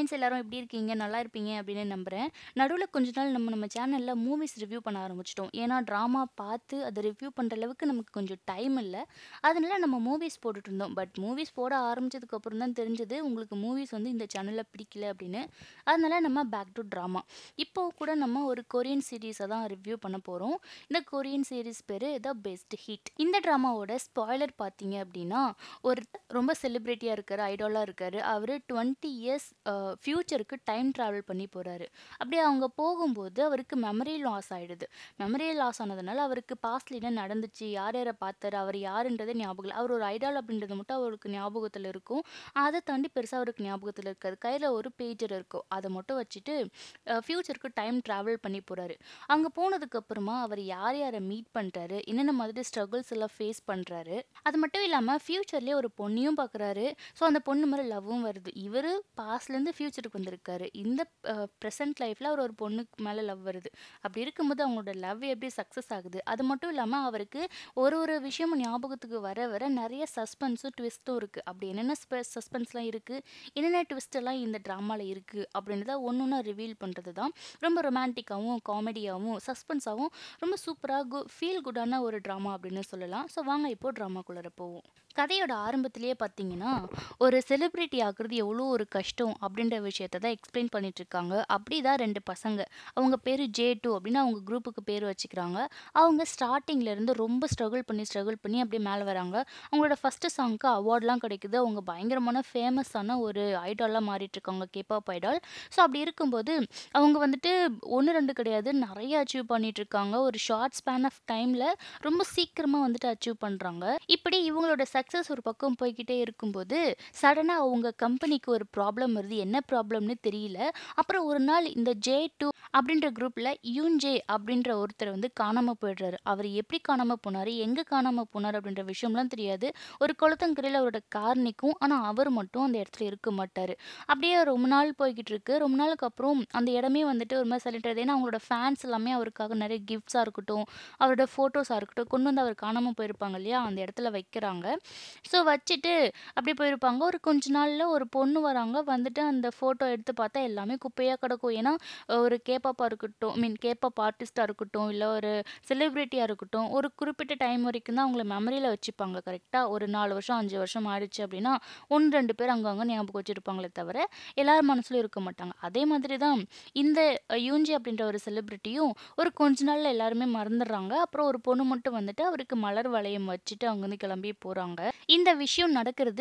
Friends எல்லாரும் எப்படி இருக்கீங்க? நல்லா இருப்பீங்க அப்படின்னு நம்புறேன். நடுவுல கொஞ்ச நாள் நம்ம நம்ம சேனல்ல மூவிஸ் ரிவ்யூ பண்ண ஆரம்பிச்சுட்டோம். ஏன்னா ட்ராமா பார்த்து அத ரிவ்யூ பண்ற அளவுக்கு நமக்கு கொஞ்சம் டைம் இல்ல. அதனால நம்ம மூவிஸ் போட்டுட்டுருந்தோம். பட் மூவிஸ் போட ஆரம்பிச்சதுக்கு அப்புறம் தான் தெரிஞ்சது, உங்களுக்கு மூவிஸ் வந்து இந்த சேனல்ல பிடிக்கல அப்படின்னு. அதனால நம்ம பேக் டூ ட்ராமா. இப்போ கூட நம்ம ஒரு கொரியன் சீரிஸ தான் ரிவ்யூ பண்ண போறோம். இந்த கொரியன் சீரிஸ் பேரு த பெஸ்ட் ஹிட். இந்த ட்ராமாவோட ஸ்பாய்லர் பார்த்தீங்க அப்படின்னா, ஒரு ரொம்ப செலிபிரிட்டியா இருக்காரு, ஐடாலா இருக்காரு. அவரு 20 இயர்ஸ் அ ஃபியூச்சருக்கு டைம் டிராவல் பண்ணி போறாரு. அப்படி அவங்க போகும்போது அவருக்கு மெமரி லாஸ் ஆயிடுது. மெமரி லாஸ் ஆனதுனால அவருக்கு பாஸ்ட்ல என்ன நடந்துச்சு, யார் யார பார்த்தாரு, அவர் யாருன்றதே ஞாபகம் இல்ல. அவர் ஒரு ஐடால் அப்படின்றது மட்டும் அவருக்கு ஞாபகத்துல இருக்கும். அத தாண்டி பெருசா அவருக்கு ஞாபகத்துல இருக்காது. கையில ஒரு பேஜர் இருக்கும். அத மட்டும் வச்சுட்டு அ ஃபியூச்சருக்கு டைம் டிராவல் பண்ணி போறாரு. அங்க போனதுக்கு அப்புறமா அவர் யார் யார மீட் பண்றாரு, என்னென்ன மாதிரி ஸ்ட்ரகிள்ஸ் எல்லாம் ஃபேஸ் பண்றாரு. அது மட்டும் இல்லாம ஃபியூச்சர்லயே ஒரு பொண்ணையும் பார்க்குறாரு. ஸோ அந்த பொண்ணு மேல லவ்வும் வருது. இவரு பாஸ்ட்லேருந்து ஃபியூச்சருக்கு வந்திருக்காரு. இந்த அ பிரசன்ட் லைஃப்ல அவர் ஒரு பொண்ணுக்கு மேல லவ் வருது. அப்படி இருக்கும்போது அவங்களோட லவ் எப்படி சக்சஸ் ஆகுது. அது மட்டும் இல்லாம அவருக்கு ஒரு ஒரு விஷயமும் ஞாபகத்துக்கு வர வர நெறைய சஸ்பென்ஸும், ட்விஸ்ட்டும் இருக்கு. அப்படி என்னென்ன ஸ்ப சஸ்பென்ஸ்லாம் இருக்கு, என்னென்ன ட்விஸ்ட் எல்லாம் இந்த ட்ராமால இருக்கு அப்படின்றத ஒண்ணொண்ணா ரிவீல் பண்றது தான். ரொம்ப ரொமான்டிக்காவும், காமெடியாவும், சஸ்பென்ஸாவும் ரொம்ப சூப்பரா கு ஃபீல் குட்டான ஒரு ட்ராமா அப்படின்னு சொல்லலாம். ஸோ வாங்க இப்போ ட்ராமாக்குள்ளார போவோம். கதையோட ஆரம்பத்திலேயே பார்த்தீங்கன்னா, ஒரு செலிபிரிட்டி ஆகுறது எவ்வளோ ஒரு கஷ்டம் அப்படின்ற விஷயத்த தான் எக்ஸ்பிளைன் பண்ணிட்டுருக்காங்க. அப்படிதான் 2 பசங்க. அவங்க பேரு ஜே2 அப்படின்னு அவங்க குரூப்புக்கு பேர் வச்சுக்கிறாங்க. அவங்க ஸ்டார்ட்டிங்ல இருந்து ரொம்ப ஸ்ட்ரகிள் பண்ணி, ஸ்ட்ரகிள் பண்ணி அப்படியே மேல வராங்க. அவங்களோட ஃபர்ஸ்ட் சாங்க்கு அவார்ட்லாம் கிடைக்குது. அவங்க பயங்கரமான ஃபேமஸான ஒரு ஐடாலா மாறிட்டுருக்காங்க. கே-பாப் ஐடால். ஸோ அப்படி இருக்கும்போது அவங்க வந்துட்டு 1, 2 கிடையாது. நெறைய அச்சீவ் பண்ணிட்டுருக்காங்க. ஒரு ஷார்ட் ஸ்பேன் ஆஃப் டைம்ல ரொம்ப சீக்கிரமா வந்துட்டு அச்சீவ் பண்றாங்க. இப்படி இவங்களோட சக்சஸ் ஒரு பக்கம் போய்க்கிட்டே இருக்கும்போது, சடனா அவங்க கம்பெனிக்கு ஒரு ப்ராப்ளம் வருது. என்ன ப்ராப்ளம்னு தெரியல. அப்புறம் ஒரு நாள் இந்த ஜே2 அப்படின்ற குரூப்ல யூன்ஜே அப்படின்ற ஒருத்தர் வந்து காணாம போயிடுறாரு. அவரு எப்படி காணாம போனாரு, எங்க காணாம போனாரு அப்படின்ற விஷயம்லாம் தெரியாது. ஒரு குளத்தங்கரையில அவரோட கார் நிக்கும். ஆனா அவர் மட்டும் அந்த இடத்துல இருக்க மாட்டாரு. அப்படியே ரொம்ப நாள் போய்க்கிட்டு இருக்கு. ரொம்ப நாளுக்கு அப்புறம் அந்த இடமே வந்துட்டு ஒரு மாரி சைலண்ட் ஆயிடுது. ஏன்னா அவங்களோட ஃபேன்ஸ் எல்லாமே அவருக்காக நெறைய கிஃப்ட்ஸா இருக்கட்டும், அவரோட ஃபோட்டோஸா இருக்கட்டும், கொண்டு வந்து அவர் காணாம போயிருப்பாங்க இல்லையா, அந்த இடத்துல வைக்கிறாங்க. ஸோ வச்சுட்டு அப்படியே போயிருப்பாங்க. ஒரு கொஞ்ச நாள்ல ஒரு பொண்ணு வராங்க. வந்துட்டு அந்த ஃபோட்டோ எடுத்து பார்த்தா எல்லாமே குப்பையா கிடக்கும். ஏன்னா ஒரு கே-பாப்பா இருக்கட்டும், ஐ மீன் கே-பாப் ஆர்டிஸ்ட்டா இருக்கட்டும், இல்ல ஒரு செலிபிரிட்டியா இருக்கட்டும், ஒரு குறிப்பிட்ட டைம் வரைக்கும் தான் அவங்கள மெமரியில வச்சுப்பாங்க கரெக்ட்டா. ஒரு 4 வருஷம், 5 வருஷம் ஆயிடுச்சு அப்படின்னா, 1, 2 பேர் அங்கங்க ஞாபகம் வச்சிருப்பாங்களே தவிர, எல்லார் மனசுலயும் இருக்க மாட்டாங்க. அதே மாதிரி தான் இந்த யூன்ஜே அப்படின்ற ஒரு செலிபிரிட்டியும் ஒரு கொஞ்ச நாள்ல எல்லாருமே மறந்துடுறாங்க. அப்புறம் ஒரு பொண்ணு மட்டும் வந்துட்டு அவருக்கு மலர் வளையம் வச்சுட்டு அங்கருந்து கிளம்பி போறாங்க. இந்த விஷயம் நடக்கிறது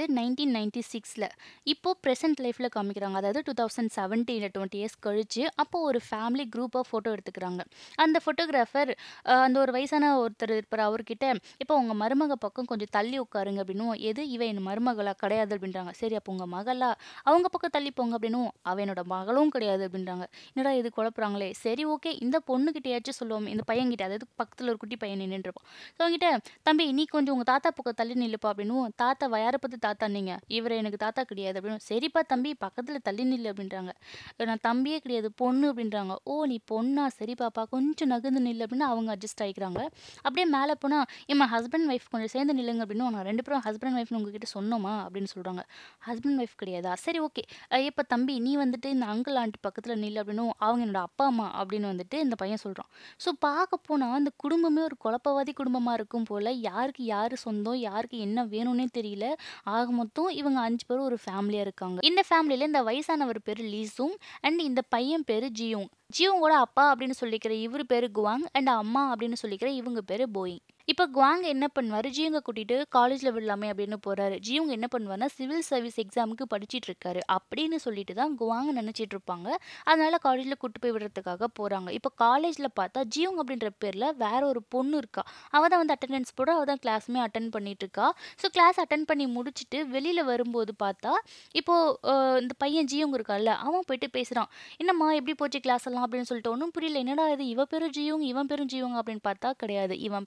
1996ல. இப்போ பிரசன்ட் லைஃப்ல காமிக்கிறாங்க. அதாவது 2017ல 20 இயர்ஸ் கழிச்சு, அப்போ ஒரு ஃபேமிலி குரூப்பா ஃபோட்டோ எடுத்துக்கிறாங்க. அந்த ஃபோட்டோகிராஃபர் அ அந்த ஒரு வயசான ஒருத்தர் இருப்பாரு. அவர்கிட்ட, "இப்போ உங்க மருமக பக்கம் கொஞ்சம் தள்ளி உட்காருங்க" அப்படின்னவும், "எது இவ என் மருமகளா? கிடையாது" அப்படின்றாங்க. "சரி அப்போ உங்க மகளா? அவங்க பக்கம் தள்ளி போங்க" அப்படின்னவும், "அவ என்னோட மகளும் கிடையாது" அப்படின்றாங்க. என்னடா இது குழப்புறாங்களே! சரி ஓகே இந்த பொண்ணுகிட்டயாச்சும் சொல்லுவோமே, இந்த பையன்கிட்ட அதாவது பக்கத்துல ஒரு குட்டி பையன் நின்னுட்டுருப்பான். ஸோ அவன்கிட்ட, "தம்பி நீ கொஞ்சம் உங்க தாத்தா பக்கம் தள்ளி நில்லுப்பா" அப்படின்னவும், "தாத்தா யார பார்த்து தாத்தான்னீங்க? இவரு எனக்கு தாத்தா கிடையாது" அப்படின்னவும், "சரிப்பா தம்பி பக்கத்துல தள்ளி நில்லு" அப்படின்றாங்க. "நான் தம்பியே கிடையாது பொண்ணு" அப்படின்றாங்க. "ஓ நீ பொண்ணா? சரி பாப்பா கொஞ்சம் நகர்ந்து நில்லு" அப்படின்னு அவங்க அட்ஜஸ்ட் ஆயிக்கிறாங்க. அப்படியே மேல போனா, "ஏம்மா ஹஸ்பண்ட் ஒய்ஃப் கொஞ்சம் சேர்ந்து நில்லுங்க" அப்படின்னவும், "நான் 2 பேரும் ஹஸ்பண்ட் ஒய்ஃப்ன்னு உங்ககிட்ட சொன்னோமா?" அப்படின்னு சொல்றாங்க. "ஹஸ்பண்ட் ஒய்ஃப் கிடையாதா? சரி ஓகே. அ இப்ப தம்பி நீ வந்துட்டு இந்த அங்கிள், ஆன்டி பக்கத்துல நில்லு" அப்படின்னவும், "அவங்க என்னோட அப்பா, அம்மா" அப்படின்னு வந்துட்டு இந்த பையன் சொல்றான். ஸோ பார்க்க போனா அந்த குடும்பமே ஒரு குழப்பவாதி குடும்பமா இருக்கும் போல. யாருக்கு யாரு சொந்தம், யாருக்கு என்ன வேணும்னே தெரியல. ஆக மொத்தம் இவங்க 5 பேரும் ஒரு ஃபேமிலியா இருக்காங்க. இந்த ஃபேமிலில இந்த வயசானவர் பேரு லீ சூங் அண்ட் இந்த பையன் பேரு ஜியோங். ஜியோங்கோட அப்பா அப்படின்னு சொல்லிக்கிற இவரு பேரு குவாங் அண்ட் அம்மா அப்படின்னு சொல்லிக்கிற இவங்க பேரு போயிங். இப்ப குவாங் என்ன பண்ணுவாரு, ஜியோங்க கூட்டிட்டு காலேஜ்ல விடலாமே அப்படின்னு போறாரு. ஜியோங் என்ன பண்ணுவாருன்னா, சிவில் சர்வீஸ் எக்ஸாமுக்கு படிச்சிட்டு இருக்காரு. அப்படின்னு சொல்லிட்டு தான் குவாங் நினைச்சிட்டு இருப்பாங்க. அதனால காலேஜ்ல கூட்டு போய் விடுறதுக்காக போறாங்க. இப்ப காலேஜ்ல பார்த்தா ஜியோங் அப்படின்ற பேர்ல வேற ஒரு பொண்ணு இருக்கா. அவ தான் வந்து அட்டெண்டன்ஸ் போடுறா. அவ தான் கிளாஸுமே அட்டெண்ட் பண்ணிட்டு இருக்கா. ஸோ கிளாஸ் அட்டெண்ட் பண்ணி முடிச்சுட்டு வெளியில வரும்போது பார்த்தா, இப்போ அ இந்த பையன் ஜியோங் இருக்கான்ல, அவன் போயிட்டு பேசுறான். "என்னம்மா எப்படி போச்சு கிளாஸ் எல்லாம்?" அப்படின்னு சொல்லிட்டு ஒண்ணும் புரியல. என்னடா இது இவ பேரும் ஜியோங், இவன் பேரும் ஜியோங் அப்படின்னு பார்த்தா கிடையாது. இவன் பேர் தான் ஜியோங்.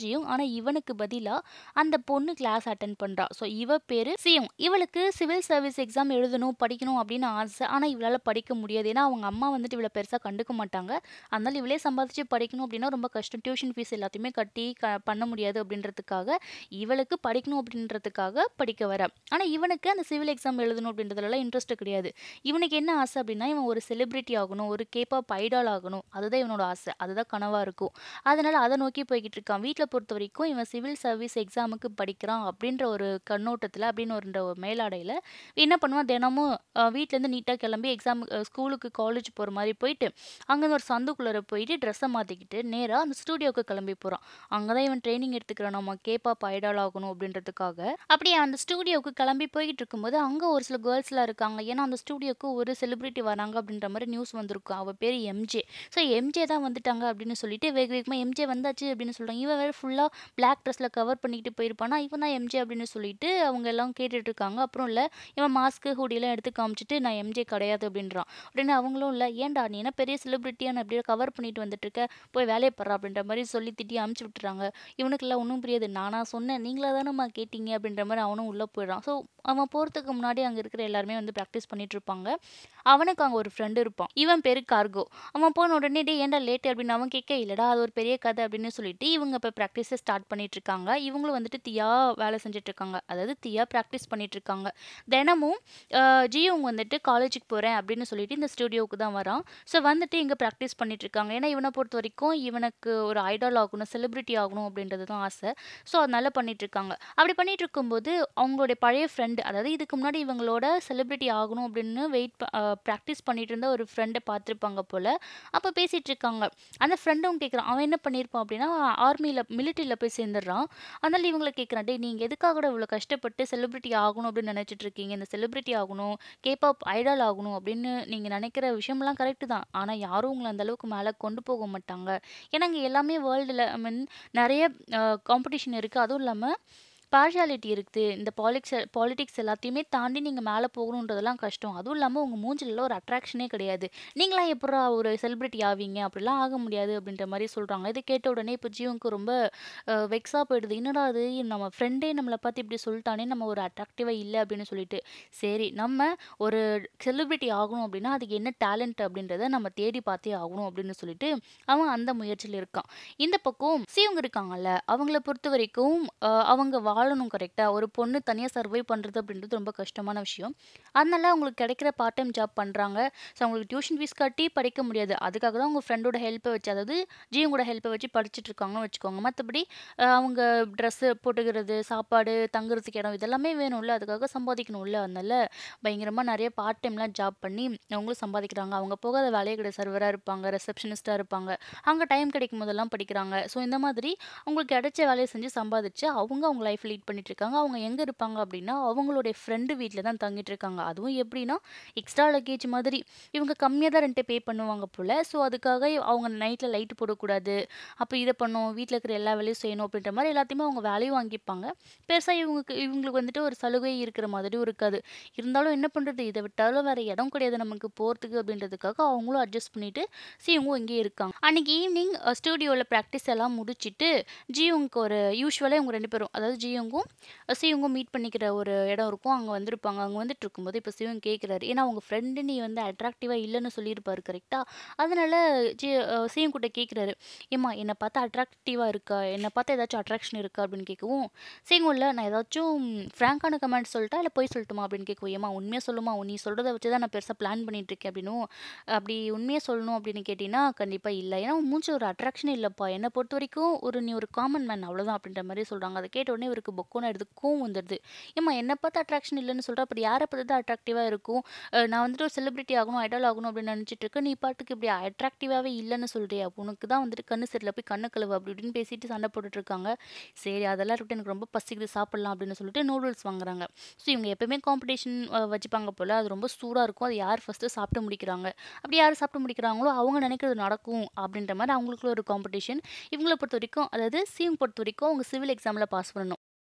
ஜியோங். ஆனா இவனுக்கு பதிலா அந்த பொண்ணு கிளாஸ் அட்டெண்ட் பண்றா. ஸோ இவ பேரு சியோங். இவளுக்கு சிவில் சர்வீஸ் எக்ஸாம் எழுதணும், படிக்கணும் அப்படின்னு ஆசை. ஆனா இவளால படிக்க முடியாது. ஏன்னா அவங்க அம்மா வந்துட்டு இவள பெருசா கண்டுக்க மாட்டாங்க. அதனால இவளே சம்பாதிச்சு படிக்கணும் அப்படின்னா ரொம்ப கஷ்டம். டியூஷன் ஃபீஸ் எல்லாத்தையுமே கட்டி க பண்ண முடியாது அப்படின்றதுக்காக, இவளுக்கு படிக்கணும் அப்படின்றதுக்காக படிக்க வரா. ஆனா இவனுக்கு அந்த சிவில் எக்ஸாம் எழுதணும் அப்படின்றதுலலாம் இன்ட்ரெஸ்ட் கிடையாது. இவனுக்கு என்ன ஆசை அப்படின்னா, இவன் ஒரு செலிபிரிட்டி ஆகணும், ஒரு கேபாப் ஐடால் ஆகணும். அதுதான் இவனோட ஆசை. அதுதான் கனவா இருக்கும். அதனால அத நோக்கி போய்க்கிட்டு இருக்கான். வீட்ல பொறுத்தவரைக்கும் இவன் சிவில் சர்வீஸ் எக்ஸாமுக்கு படிக்கிறான் அப்படின்ற ஒரு கண்ணோட்டத்துல அப்படின்னு ஒரு மேலாடையில என்ன பண்ணுவான் தினமும் அ வீட்லேருந்து நீட்டா கிளம்பி எக்ஸாம் அ ஸ்கூலுக்கு, காலேஜ் போற மாரி போயிட்டு, அங்கருந்து ஒரு சந்துக்குள்ளார போயிட்டு ட்ரெஸ்ஸ மாத்திக்கிட்டு நேரா அந்த ஸ்டூடியோக்கு கிளம்பி போறான். அங்க தான் இவன் ட்ரெய்னிங் எடுத்துக்கிறானாமா கேபாப் ஐடால் ஆகணும் அப்படின்றதுக்காக. அப்படியே அந்த ஸ்டூடியோக்கு கிளம்பி போய்க்கிட்டு இருக்கும்போது, அங்க ஒரு சில கேர்ள்ஸ்லாம் இருக்காங்க. ஏன்னா அந்த ஸ்டூடியோக்கு ஒரு செலிபிரிட்டி வராங்க அப்படின்ற மாரி நியூஸ் வந்திருக்கும். அவ பேரு எம்ஜே. ஸோ எம்ஜே தான் வந்துட்டாங்க அப்படின்னு சொல்லிட்டு வேக வேகமா எம்ஜே வந்தாச்சு அப்படின்னு சொல்றாங்க. இவன் வேற ஃபுல்லா பிளாக் ட்ரெஸ்ல கவர் பண்ணிக்கிட்டு போயிருப்பானா, இவன் தான் எம்ஜே அப்படின்னு சொல்லிட்டு அவங்க எல்லாம் கேட்டுட்டு இருக்காங்க. அப்புறம் இல்ல இவன் மாஸ்க்கு, ஹூடிலாம் எடுத்து காமிச்சுட்டு நான் எம்ஜே கிடையாது அப்படின்றான். உடனே அவங்களும் இல்ல ஏன்டா நீ என்ன பெரிய செலிபிரிட்டியா என்ன அப்படியே கவர் பண்ணிட்டு வந்துட்டு இருக்க? போய் வேலைய பார்றா அப்படின்ற மாரி சொல்லி திட்டி அனுப்பிச்சு விட்டுறாங்க. இவனுக்குலாம் ஒண்ணும் புரியாது. நானா சொன்னேன், நீங்களா தானம்மா கேட்டீங்க அப்படின்ற மாரி அவனும் உள்ள போயிடுறான். ஸோ அவன் போறதுக்கு முன்னாடி அங்க இருக்கிற எல்லாருமே வந்து பிராக்டிஸ் பண்ணிட்டு இருப்பாங்க. அவனுக்கு அங்க ஒரு ஃப்ரெண்ட் இருப்பான். இவன் பேரு கார்கோ. அவன் போன உடனே டேய் ஏன்டா லேட் அப்படின்னு அவன் கேட்க, இல்லடா அது ஒரு பெரிய கதை அப்படின்னு சொல்லிட்டு இவங்க இப்ப பிராக்டிஸ ஸ்டார்ட் பண்ணிட்டு இருக்காங்க. இவங்களும் வந்துட்டு தீயா வேலை செஞ்சுட்டு இருக்காங்க. அதாவது தீயா பிராக்டிஸ் பண்ணிட்டு இருக்காங்க. தினமும் அ ஜியோங் வந்துட்டு காலேஜுக்கு போறேன் அப்படின்னு சொல்லிட்டு இந்த ஸ்டூடியோவுக்கு தான் வரான். ஸோ வந்துட்டு இங்க பிராக்டிஸ் பண்ணிட்டு இருக்காங்க. ஏன்னா இவன பொறுத்தவரைக்கும் இவனுக்கு ஒரு ஐடால் ஆகணும், செலிபிரிட்டி ஆகணும் அப்படின்றது தான் ஆசை. ஸோ அதனால பண்ணிட்டு இருக்காங்க. அப்படி பண்ணிட்டு இருக்கும்போது அவங்களுடைய பழைய ஃப்ரெண்ட் அதாவது இதுக்கு முன்னாடி இவங்களோட செலிபிரிட்டி ஆகணும் அப்படின்னு வெயிட் ப அ பிராக்டிஸ் பண்ணிட்டு இருந்த ஒரு ஃப்ரெண்ட பார்த்துருப்பாங்க போல. அப்ப பேசிட்டு இருக்காங்க. அந்த ஃப்ரெண்டும் கேட்குறான். அவன் என்ன பண்ணியிருப்பான் அப்படின்னா, ஆர்மில மிலிட்டரில போய் சேர்ந்துடுறான். அதனால இவங்கள கேட்குறான். டேய் நீங்க எதுக்காகடா இவ்வளோ கஷ்டப்பட்டு செலிபிரிட்டி ஆகணும் அப்படின்னு நினைச்சிட்டு இருக்கீங்க? இந்த செலிபிரிட்டி ஆகணும், கேபாப் ஐடால் ஆகணும் அப்படின்னு நீங்க நினைக்கிற விஷயம்லாம் கரெக்ட் தான். ஆனா யாரும் உங்கள அந்த அளவுக்கு மேல கொண்டு போக மாட்டாங்க. ஏன்னா இங்க எல்லாமே வேர்ல்டுல ஐ மீன் நெறைய அ காம்படிஷன் இருக்கு. அதுவும் இல்லாம பார்ஷியாலிட்டி இருக்குது. இந்த பாலிக்ஸ் பாலிடிக்ஸ் எல்லாத்தையுமே தாண்டி நீங்க மேல போகணுன்றதெல்லாம் கஷ்டம். அதுவும் இல்லாம உங்க மூஞ்சிலலாம் ஒரு அட்ராக்ஷனே கிடையாது. நீங்கலாம் எப்புட்றா ஒரு செலிபிரிட்டி ஆவீங்க? அப்படிலாம் ஆக முடியாது அப்படின்ற மாரி சொல்றாங்க. இத கேட்ட உடனே இப்ப ஜியோங்க்கு ரொம்ப அ வெக்ஸா போயிடுது. என்னடா இது நம்ம ஃப்ரெண்டே நம்மள பார்த்து இப்படி சொல்ட்டானே, நம்ம ஒரு அட்ராக்டிவா இல்ல அப்படின்னு சொல்லிட்டு. சரி நம்ம ஒரு செலிபிரிட்டி ஆகணும் அப்படின்னா, அதுக்கு என்ன டேலண்ட் அப்படின்றத நம்ம தேடி பார்த்தே ஆகணும் அப்படின்னு சொல்லிட்டு, அவன் அந்த முயற்சியில இருக்கான். இந்த பக்கம் சியோங் இருக்காங்கல்ல, அவங்கள பொறுத்தவரைக்கும் அ அவங்க வாழணும் கரெக்ட்டா? ஒரு பொண்ணு தனியா சர்வைவ் பண்றது அப்படின்றது ரொம்ப கஷ்டமான விஷயம். அதனால அவங்களுக்கு கிடைக்கிற பார்ட் டைம் ஜாப் பண்றாங்க. ஸோ அவங்களுக்கு டியூஷன் ஃபீஸ் கட்டி படிக்க முடியாது. அதுக்காக தான் அவங்க ஃப்ரெண்டோட ஹெல்ப்ப வச்சு அதாவது ஜியோங்கோட ஹெல்ப்ப வச்சு படிச்சுட்டு இருக்காங்கன்னு வச்சுக்கோங்க. மத்தபடி அ அவங்க ட்ரெஸ்ஸு போட்டுக்கிறது, சாப்பாடு, தங்குறதுக்கு இடம் இதெல்லாமே வேணும்ல. அதுக்காக சம்பாதிக்கணும்ல. அதனால பயங்கரமா நெறைய பார்ட் டைம்லாம் ஜாப் பண்ணி அவங்களும் சம்பாதிக்கிறாங்க. அவங்க போகாத வேலையே கிடையாது. சர்வரா இருப்பாங்க, ரிசப்ஷனிஸ்ட்டா இருப்பாங்க. அங்க டைம் கிடைக்கும் போதெல்லாம் படிக்கிறாங்க. ஸோ இந்த மாதிரி அவங்களுக்கு கிடைச்ச வேலைய செஞ்சு சம்பாதிச்சு அவங்க அவங்க லைஃப் லீட் பண்ணிட்டு இருக்காங்க. அவங்க எங்க இருப்பாங்க அப்படின்னா, அவங்களுடைய ஃப்ரெண்டு வீட்ல தான் தங்கிட்டு இருக்காங்க. அதுவும் எப்படின்னா, எக்ஸ்ட்ரா லக்கேஜ் மாதிரி இவங்க கம்மியா தான் ரென்ட்ட பே பண்ணுவாங்க போல. ஸோ அதுக்காக அவங்க நைட்ல லைட் போடக்கூடாது. அப்ப இத பண்ணணும், வீட்ல இருக்கிற எல்லா வேலையும் செய்யணும் அப்படின்ற மாரி எல்லாத்தையுமே அவங்க வேலையும் வாங்கிப்பாங்க. பெருசா இவங்களுக்கு இவங்களுக்கு வந்துட்டு ஒரு சலுகை இருக்கிற மாதிரியும் இருக்காது. இருந்தாலும் என்ன பண்றது? இத விட்டாலும் வேற இடம் கிடையாது நமக்கு போறதுக்கு அப்படின்றதுக்காக அவங்களும் அட்ஜஸ்ட் பண்ணிட்டு சியோங்கும் இங்கேயே இருக்காங்க. அன்னைக்கு ஈவினிங் அ ஸ்டூடியோல பிராக்டிஸ் எல்லாம் முடிச்சுட்டு, ஜியோங்க்கு ஒரு யூசுவலா இவங்க 2 பேரும் அதாவது ஜியோங்கும், சியோங்கும் மீட் பண்ணிக்கிற ஒரு இடம் இருக்கும். அங்க வந்திருப்பாங்க. அங்க வந்துட்டு இருக்கும்போது இப்ப சியோங் கேட்குறாரு. ஏன்னா அவங்க ஃப்ரெண்டு நீ வந்து அட்ராக்டிவா இல்லன்னு சொல்லியிருப்பாரு கரெக்ட்டா? அதனால ஜி அ சியோங் கிட்ட கேட்குறாரு. ஏம்மா என்ன பார்த்தா அட்ராக்டிவா இருக்கா? என்ன பார்த்தா ஏதாச்சும் அட்ராக்ஷன் இருக்கா? அப்படின்னு கேட்கவும், சியோங்கும் இல்ல நான் ஏதாச்சும் ஃப்ராங்கான கமெண்ட் சொல்லட்டா? இல்ல பொய் சொல்லட்டுமா? அப்படின்னு கேட்கவும், ஏம்மா உண்மையா சொல்லும்மா. நீ சொல்றத வச்சு தான் நான் பெருசா பிளான் பண்ணிட்டு இருக்கேன் அப்படின்னவும், அப்படி உண்மையா சொல்லணும் அப்படின்னு கேட்டீன்னா, கண்டிப்பா இல்ல. ஏன்னா உன் மூஞ்சில ஒரு அட்ராக்ஷனே இல்லப்பா. என்ன பொறுத்தவரைக்கும் ஒரு நீ ஒரு காமன் மேன் அவ்வளோதான் அப்படின்ற மாரி சொல்றாங்க. அத கேட்ட உடனே இவருக்கு பொக்குன்னு ஆயிடுது. கோவம் வந்துடுது. ஏம்மா என்ன பார்த்து அட்ராக்ஷன் இல்லன்னு சொல்ற, அப்புறம் யார பார்த்து தான் அட்ராக்டிவா இருக்கும்? அ நான் வந்துட்டு ஒரு செலிபிரிட்டி ஆகணும், ஐடால் ஆகணும் அப்படின்னு நினைச்சிட்டு இருக்கேன். நீ பாட்டுக்கு இப்படி அட்ராக்டிவாவே இல்லன்னு சொல்றியே. அப்ப உனக்கு தான் வந்துட்டு கண்ணு சரியில்ல. போய் கண்ண கழுவு அப்படி இப்படின்னு பேசிட்டு சண்டை போட்டுட்டு இருக்காங்க. சரி அதெல்லாம் இருக்கட்டும் எனக்கு ரொம்ப பசிக்குது சாப்பிடலாம் அப்படின்னு சொல்லிட்டு நூடுல்ஸ் வாங்குறாங்க. ஸோ இவங்க எப்பவுமே காம்படிஷன் அ வச்சுப்பாங்க போல. அது ரொம்ப சூடா இருக்கும். அது யார் ஃபர்ஸ்ட்டு சாப்பிட்டு முடிக்கிறாங்க. அப்படி யார் சாப்பிட்டு முடிக்கிறாங்களோ அவங்க நினைக்கிறது நடக்கும் அப்படின்ற மாரி அவங்களுக்குள்ள ஒரு காம்படிஷன். இவங்கள பொறுத்தவரைக்கும் அதாவது சியோங் பொறுத்தவரைக்கும் அவங்க சிவில் எக்ஸாம்ல பாஸ் பண்ணணும்.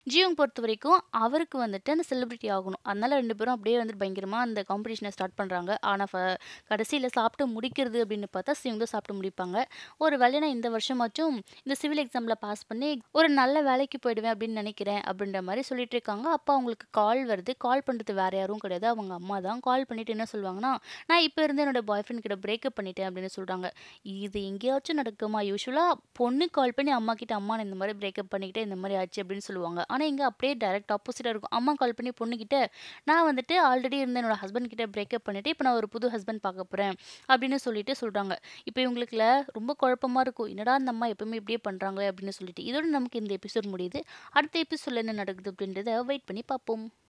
ஜியோங் பொறுத்தவரைக்கும் அவருக்கு வந்துட்டு அந்த செலிபிரிட்டி ஆகணும். அதனால 2 பேரும் அப்படியே வந்துட்டு பயங்கரமா அந்த காம்படிஷன ஸ்டார்ட் பண்றாங்க. ஆனா ஃப கடைசியில சாப்பிட்டு முடிக்கிறது அப்படின்னு பார்த்தா சியோங் தான் சாப்பிட்டு முடிப்பாங்க. ஒரு வேளை நான் இந்த வருஷமாச்சும் இந்த சிவில் எக்ஸாம்ல பாஸ் பண்ணி ஒரு நல்ல வேலைக்கு போயிடுவேன் அப்படின்னு நினைக்கிறேன் அப்படின்ற மாரி சொல்லிட்டு இருக்காங்க. அப்ப அவங்களுக்கு கால் வருது. கால் பண்றது வேற யாரும் கிடையாது. அவங்க அம்மா தான். கால் பண்ணிட்டு என்ன சொல்லுவாங்கன்னா, "நான் இப்ப இருந்து என்னோட பாய் ஃப்ரெண்ட் கிட்ட பிரேக்கப் பண்ணிட்டேன்" அப்படின்னு சொல்றாங்க. இது எங்கேயாச்சும் நடக்குமா? யூசுவலா பொண்ணு கால் பண்ணி அம்மா கிட்ட, "அம்மா நான் இந்த மாரி பிரேக்கப் பண்ணிக்கிட்டேன். இந்த மாரி ஆச்சு" அப்படின்னு சொல்லுவாங்க. ஆனா இங்க அப்படியே டைரக்ட் ஆப்போசிட்டா இருக்கும். அம்மா கால் பண்ணி பொண்ணுகிட்ட, "நான் வந்துட்டு ஆல்ரெடி இருந்த என்னோட ஹஸ்பண்ட் கிட்ட பிரேக்கப் பண்ணிட்டு, இப்ப நான் ஒரு புது ஹஸ்பண்ட் பார்க்க போறேன்" அப்படின்னு சொல்லிட்டு சொல்றாங்க. இப்ப இவங்களுக்குல ரொம்ப குழப்பமா இருக்கும். என்னடா இந்த அம்மா எப்பவுமே இப்படியே பண்றாங்களே அப்படின்னு சொல்லிட்டு. இதோட நமக்கு இந்த எபிசோட் முடியுது. அடுத்த எபிசோட்ல என்ன நடக்குது அப்படின்றத வெயிட் பண்ணி பார்ப்போம்.